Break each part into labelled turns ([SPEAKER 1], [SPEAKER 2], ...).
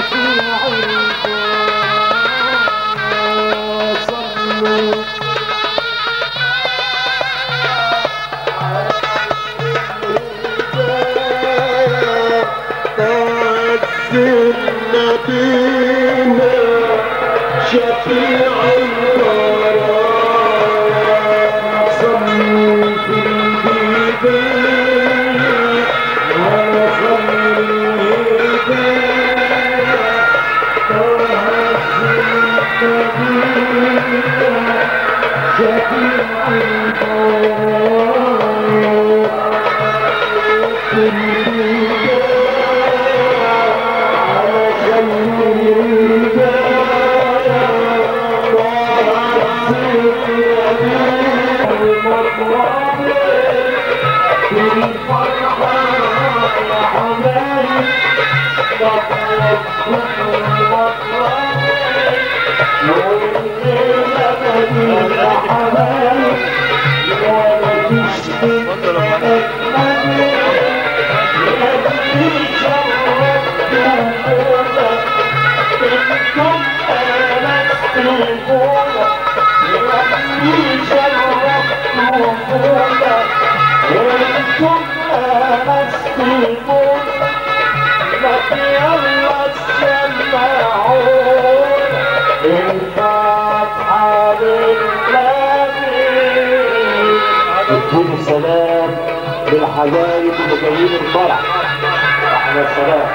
[SPEAKER 1] شفيع الورى صلوا في الهداية على خير الهداية طه الزكريا شفيع الورى في الهداية على خير
[SPEAKER 2] اديله السلام للحبايب اللي جايين الفرح احنا السلام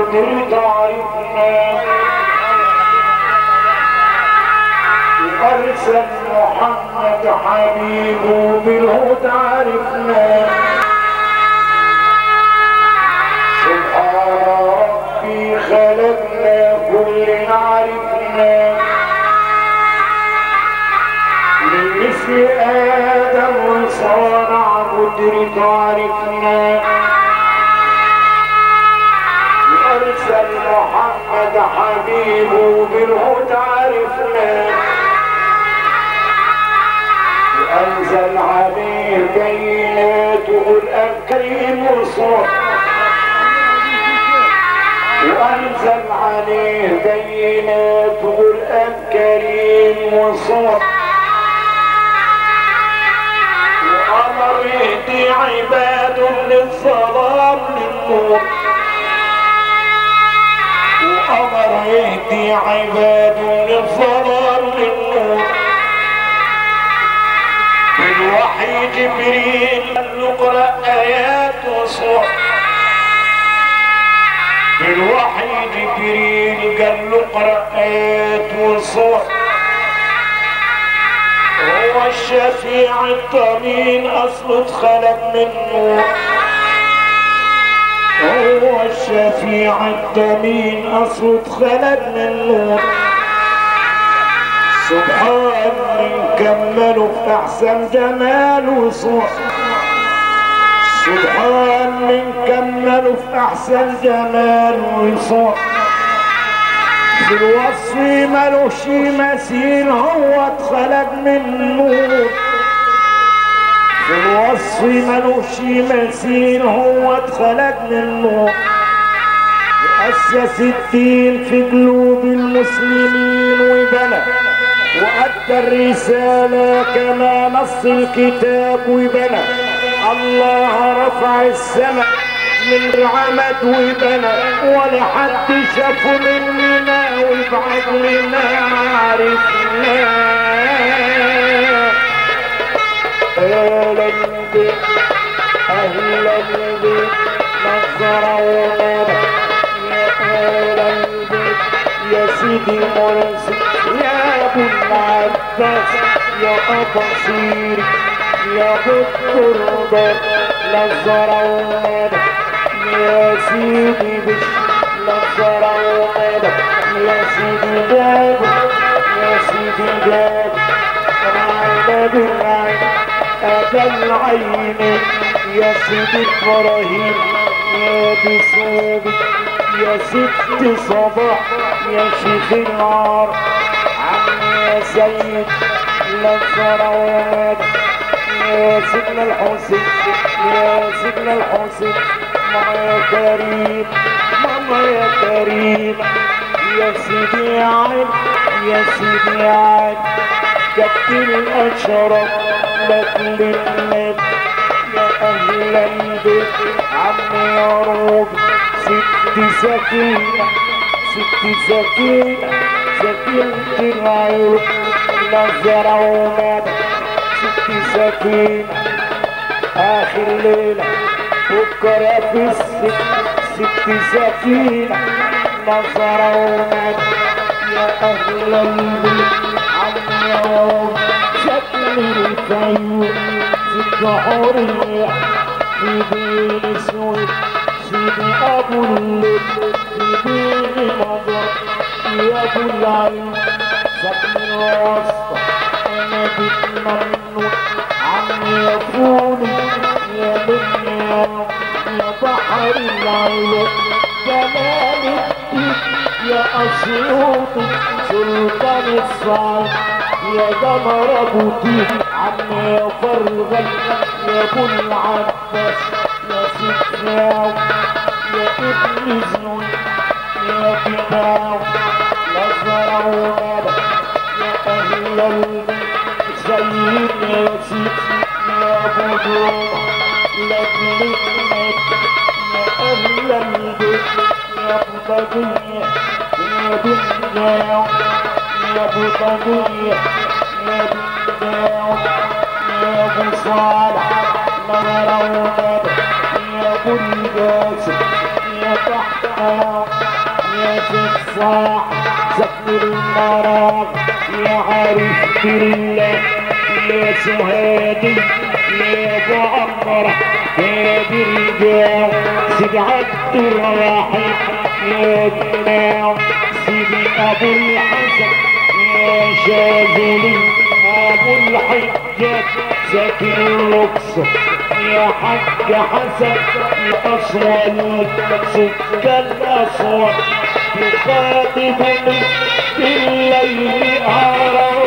[SPEAKER 2] قدرت عرفنا وأرسل محمد حبيبه بالهدى عرفنا سبحان ربي خلقنا كلنا عرفنا من مثل آدم وصانع قدرة عرفنا أرسل محمد حبيبه بالهدى عرفنا وأنزل عليه بيناته الكريم وصف وأنزل عليه بيناته الكريم وصف وأمر يهدي عباده للظلام للنور وأمر يهدي عباده للظلام للنور بالوحي جبريل قال له اقرأ آيات وصور بالوحي جبريل قال له اقرأ آيات وصور هو الشفيع الضمين أصله اتخلق من نور هو الشفيع الضمين أصله اتخلق من نور سبحان من كمله في أحسن جمال وصور سبحان من كمله في أحسن جمال وصور في الوصف ملوش مثيل هو اتخلق من نور في الوصف ملوش مثيل هو اتخلق من نور أسس الدين في قلوب المسلمين وبنى وأدى الرسالة كما نص الكتاب وبنى الله رفع السماء من رعمد وبنى ولا حد شافه مننا ويبعد لنا عرفنا أهلا بك أهلا بك نظرونا يا أهلا بك يا سيدي مرسي يا أبو العباس يا أبا صيري يا أبو التربة نظرونا يا سيدي بش نظرونا يا سيدي جاب يا سيدي جاب معنا بالعين أبا العين يا سيدي إبراهيم يا بسوبي يا ست صباح يا شيخ النار عم يا سيد نصر ومات يا سيدنا الحسين يا سيدنا الحسين ماما يا كريم ماما يا كريم يا سيدي يا عين يا سيدي يا عين جبت الأشرف لك للنبي يا أهل البيت عمي يا روبي ست سكينة ست سكينة سكينة العيون نظرة ومدى ست سكينة آخر ليلة بكرة في الست ست سكينة نظرة ومدى يا أهل البيت عمي يا روبي شكل الفيوم ست حورية في دين سويد سيدي ابو الليل سيدي مضر يا ابو العين سكن الوسطى انا بتمنى عمي يا فولي يا بني يا بحر العين جمال الدين يا اسيوطي سلطان الصعيد يا قمر ابو تيم عمي يا فرغل يا ابو العباس يا سكاو يا ابن زنون يا بناو نظر وغدا يا اهل البيت سيد يا سيد يا ابو دوما لك لك يا اهل البيت يا ابو بديع يا بناو يا ابو بديع يا بناو يا ابو صالح نظر وغدا يا ابو القاسم يا تحت الدماغ يا تفاح سكن المرض يا عارف بالله يا سهادي يا ابو عمرة يا برجال سيدي عبد الواحد يا جماع سيدي ابو الحسن يا شاذلي ابو الحجاج ساكن الاقصر يا حاج حسن يا اسود سكان اسود يخاطبني بالليل ارى